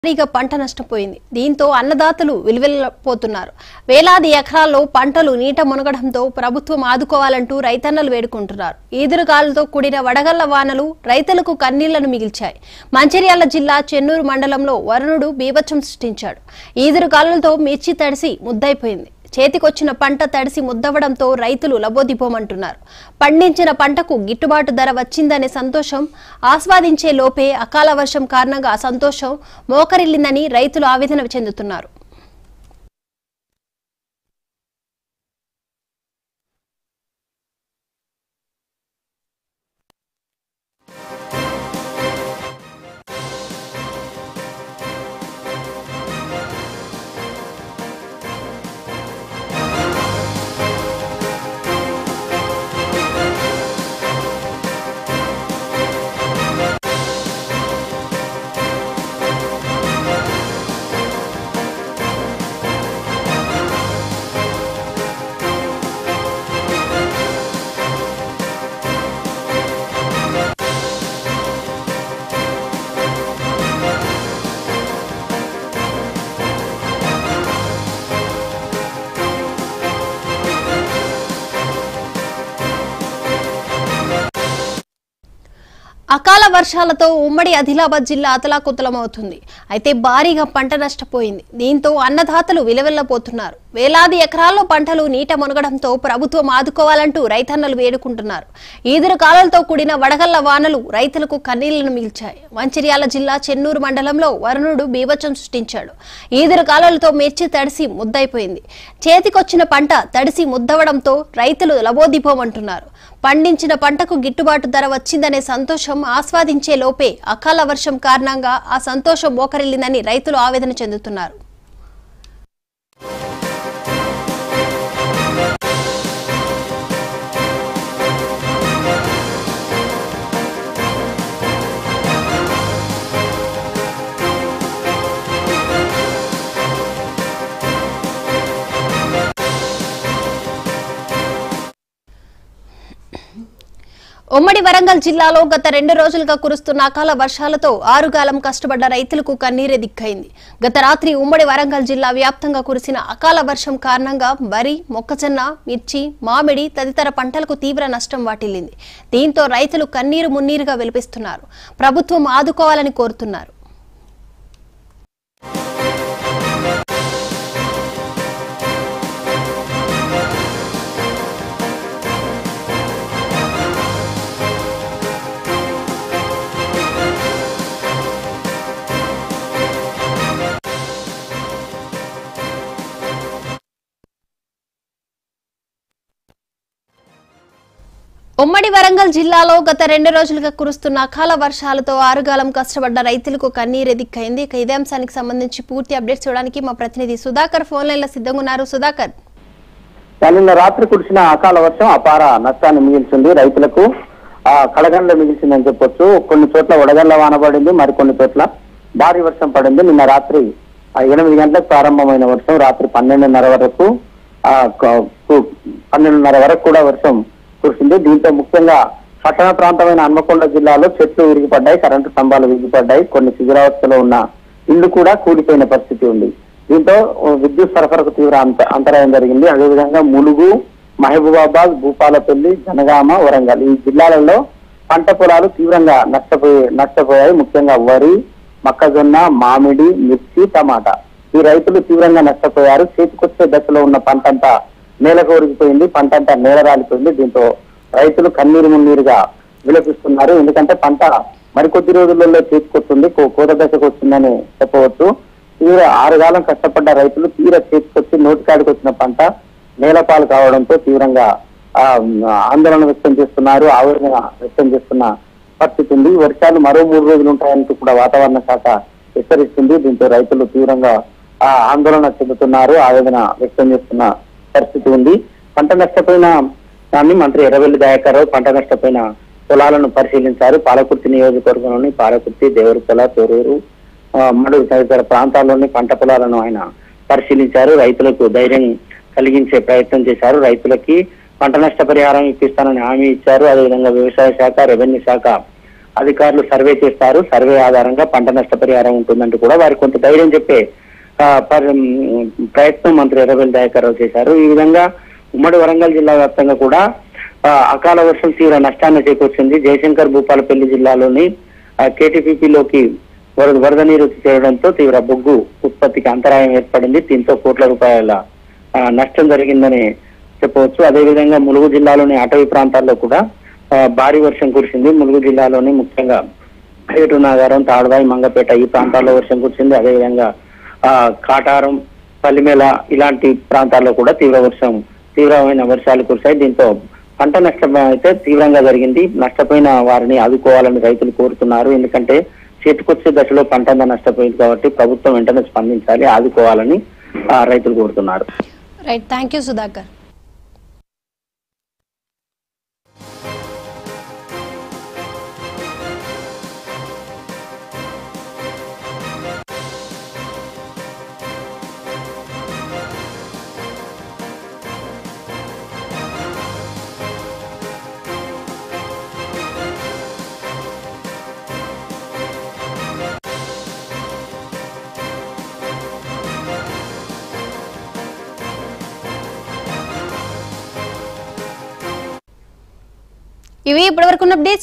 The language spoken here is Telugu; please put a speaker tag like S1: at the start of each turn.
S1: భారీగా పంట నష్టపోయింది దీంతో అన్నదాతలు విలువెల్లపోతున్నారు వేలాది ఎకరాల్లో పంటలు నీట మునగడంతో ప్రభుత్వం ఆదుకోవాలంటూ రైతన్నలు వేడుకుంటున్నారు ఈదురుగాలులతో కూడిన వడగళ్ల వానలు రైతులకు కన్నీళ్లను మిగిల్చాయి మంచిర్యాల జిల్లా చెన్నూరు మండలంలో వరుణుడు బీభత్సం సృష్టించాడు ఈదురుగాలులతో మిర్చి తడిసి ముద్దైపోయింది చేతికొచ్చిన పంట తడిసి ముద్దవడంతో రైతులు లబోదిబోమంటున్నారు పండించిన పంటకు గిట్టుబాటు ధర వచ్చిందనే సంతోషం ఆస్వాదించే లోపే అకాల వర్షం కారణంగా ఆ సంతోషం మోకరిల్లిందని రైతులు ఆవేదన చెందుతున్నారు అకాల వర్షాలతో ఉమ్మడి ఆదిలాబాద్ జిల్లా అతలాకుతలమవుతుంది అయితే భారీగా పంట నష్టపోయింది దీంతో అన్నదాతలు విలవెల్లపోతున్నారు వేలాది ఎకరాల్లో పంటలు నీట మునగడంతో ప్రభుత్వం ఆదుకోవాలంటూ రైతన్నలు వేడుకుంటున్నారు ఈదురు కాలాలతో కూడిన వడగళ్ల వానలు రైతులకు కన్నీళ్లను మిగిల్చాయి మంచిర్యాల జిల్లా చెన్నూరు మండలంలో వరుణుడు బీభత్సం సృష్టించాడు ఈదురు కాలాలతో మిర్చి తడిసి ముద్దైపోయింది చేతికొచ్చిన పంట తడిసి ముద్దవడంతో రైతులు లబోదిపోమంటున్నారు పండించిన పంటకు గిట్టుబాటు ధర వచ్చిందనే సంతోషం ఆస్వాదించే లోపే అకాల వర్షం కారణంగా ఆ సంతోషం మోకరిల్లిందని రైతులు ఆవేదన చెందుతున్నారు ఉమ్మడి వరంగల్ జిల్లాలో గత రెండు రోజులుగా కురుస్తున్న అకాల వర్షాలతో ఆరుగాలం కష్టపడ్డ రైతులకు కన్నీరే దిక్కైంది గత రాత్రి ఉమ్మడి వరంగల్ జిల్లా వ్యాప్తంగా కురిసిన అకాల వర్షం కారణంగా వరి మొక్కజొన్న మిర్చి మామిడి తదితర పంటలకు తీవ్ర నష్టం వాటిల్లింది దీంతో రైతులు కన్నీరు మున్నీరుగా విలిపిస్తున్నారు ప్రభుత్వం ఆదుకోవాలని కోరుతున్నారు ఉమ్మడి వరంగల్ జిల్లాలో గత రెండు రోజులుగా కురుస్తున్న అకాల వర్షాలతో ఆరుగాలం కష్టపడ్డ రైతులకు కన్నీరెదిక్కైంది ఇక ఇదే అంశానికి సంబంధించి పూర్తి అప్డేట్స్ చూడడానికి మా ప్రతినిధి సుధాకర్ ఫోన్ లైన్ లో సిద్ధంగా ఉన్నారు సుధాకర్
S2: నిన్న రాత్రి కురిసిన అకాల వర్షం అపార నష్టాన్ని మిగిల్చింది రైతులకు ఆ కడగండ్ల మిగిల్చిందని చెప్పొచ్చు కొన్ని చోట్ల వడగండ్ల వాన పడింది మరికొన్ని చోట్ల భారీ వర్షం పడింది నిన్న రాత్రి ఆ ఎనిమిది గంటలకు ప్రారంభమైన వర్షం రాత్రి పన్నెండున్నర వరకు ఆ క- కు- పన్నెండున్నర వరకు కూడా వర్షం కురిసింది దీంతో ముఖ్యంగా పట్టణ ప్రాంతమైన హన్మకొండ జిల్లాలో చెట్లు విరిగిపడ్డాయి కరెంటు స్తంభాలు విరిగిపడ్డాయి కొన్ని శిథిలావస్థలో ఉన్న ఇల్లు కూడా కూలిపోయిన పరిస్థితి ఉంది దీంతో ఓ విద్యుత్ సరఫరాకు తీవ్ర అంత అంతరాయం జరిగింది అదేవిధంగా ములుగు మహబూబాబాద్ భూపాలపల్లి జనగామ వరంగల్ ఈ జిల్లాలలో పంట పొలాలు తీవ్రంగా నష్టపోయి నష్టపోయాయి ముఖ్యంగా వరి మొక్కజొన్న మామిడి మిర్చి టమాటా ఈ రైతులు తీవ్రంగా నష్టపోయారు చేతికొచ్చే దశలో ఉన్న పంట అంతా నేలకు ఒరిగిపోయింది పంట అంతా నేల రాలిపోయింది దీంతో రైతులు కన్నీరు మున్నీరుగా విలపిస్తున్నారు ఎందుకంటే పంట మరికొద్ది రోజులలో చేతికొస్తుంది కో- కోత దశకు వచ్చిందని చెప్పవచ్చు తీవ్ర ఆరుగాలం కష్టపడ్డ రైతులు తీవ్ర చేతికొచ్చి నోటికాడికి వచ్చిన పంట నేలపాలు కావడంతో తీవ్రంగా ఆ, ఆందోళన వ్యక్తం చేస్తున్నారు ఆవేదన వ్యక్తం చేస్తున్న పరిస్థితి ఉంది వర్షాలు మరో మూడు రోజులు ఉంటాయని కూడా వాతావరణ శాఖ హెచ్చరిస్తుంది దీంతో రైతులు తీవ్రంగా ఆ, ఆందోళన చెందుతున్నారు ఆవేదన వ్యక్తం చేస్తున్న పరిస్థితి ఉంది పంట నష్టపోయిన దాన్ని మంత్రి ఎర్రవెల్లి దయాకర్ రావు పంట నష్టపోయిన పొలాలను పరిశీలించారు పాలకుర్తి నియోజకవర్గంలోని పాలకుర్తి దేవరపల తొరూరు ఆ, మడుగు తదితర ప్రాంతాల్లోని పంట పొలాలను ఆయన పరిశీలించారు రైతులకు ధైర్యం కలిగించే ప్రయత్నం చేశారు రైతులకి పంట నష్ట పరిహారం ఇప్పిస్తానని హామీ ఇచ్చారు అదేవిధంగా వ్యవసాయ శాఖ రెవెన్యూ శాఖ అధికారులు సర్వే చేస్తారు సర్వే ఆధారంగా పంట నష్టపరిహారం ఉంటుందంటూ కూడా వారికి కొంత ధైర్యం చెప్పే ఆ, పరి- మ్, ప్రయత్నం మంత్రి ఎర్రబెల్లి దయాకర్ రావు చేశారు ఈ విధంగా ఉమ్మడి వరంగల్ జిల్లా వ్యాప్తంగా కూడా ఆ, అకాల వర్షం తీవ్ర నష్టాన్ని చేకూర్చింది జయశంకర్ భూపాలపల్లి జిల్లాలోని కేటీపీపీలోకి వరద వరద నీరు చేరడంతో తీవ్ర బొగ్గు ఉత్పత్తికి అంతరాయం ఏర్పడింది దీంతో కోట్ల రూపాయల ఆ, నష్టం జరిగిందని చెప్పవచ్చు అదేవిధంగా ములుగు జిల్లాలోని అటవీ ప్రాంతాల్లో కూడా ఆ, భారీ వర్షం కురిసింది ములుగు జిల్లాలోని ముఖ్యంగా ఏటు నాగారం తాడవాయి మంగపేట ఈ ప్రాంతాల్లో వర్షం కురిసింది అదేవిధంగా ఆ, కాటారం పల్లిమేల ఇలాంటి ప్రాంతాల్లో కూడా తీవ్ర వర్షం తీవ్రమైన వర్షాలు కురిశాయి దీంతో పంట నష్టం అయితే తీవ్రంగా జరిగింది నష్టపోయిన వారిని ఆదుకోవాలని రైతులు కోరుతున్నారు ఎందుకంటే చేతికొచ్చే దశలో పంట అంతా నష్టపోయింది కాబట్టి ప్రభుత్వం వెంటనే స్పందించాలి ఆదుకోవాలని ఆ, రైతులు కోరుతున్నారు
S1: రైట్ థ్యాంక్ యూ సుధాకర్ ఇవి ఇప్పటివరకు ఉన్న అప్డేట్స్